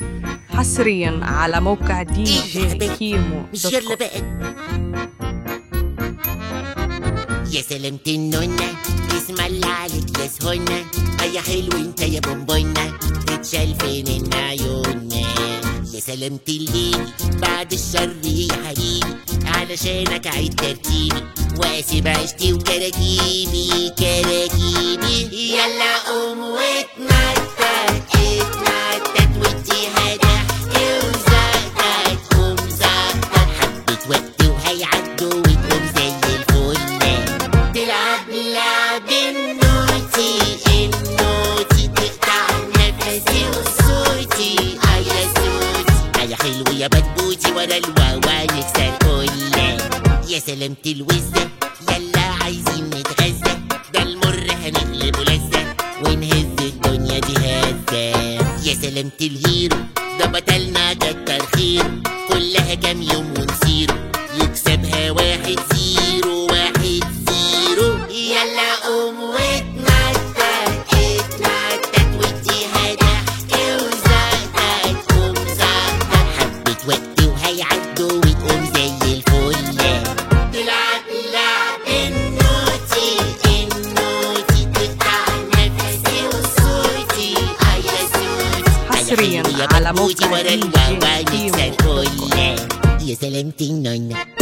حصريا على موقع دي إيه جي حبيبي؟ كيمو مش دوت يلا كوم. بقى يا سلامة النونة اسم الله عليك يا سهونة يا حلو انت يا بونبونة تتشال فين العيونة يا سلامة الليل بعد الشر يا حبيبي علشانك عيد ترتيبي واسيب عيشتي وكراكيبي كراكيبي يلا قوم واتنطط اتنطط واديها ضحك وزقطط قوم زقطط حبة وقت وهيعدوا وتقوم زي الفل تلعب لعب النوتي النوتي تقطع نفسي وصوتي اه يا صوتي اه يا حلو يا بتبوتي ورا الواوا نكسر كله يا سلامة الوزة يلا عايزين نتغذى ده المر هنقلبه لذة ونهز الدنيا دي هزة يا سلامة الهيرو ده بطلنا كتر خير كلها كام يوم ونسيره يكسبها واحد زيرو واحد زيرو يلا قوم واتنطط اتنطط واديها ضحك وزقطط قوم زقطط حبة وقت وهيعدوا وتقوم زي الفل تلعب لعب النوتي النوتي تقطع نفسي وصوتي اه يا صوتي حصريا يا على بنوتي موقع ورا دي جي الواوا كيمو نكسر دوت كوم. كله يا سلامة النونة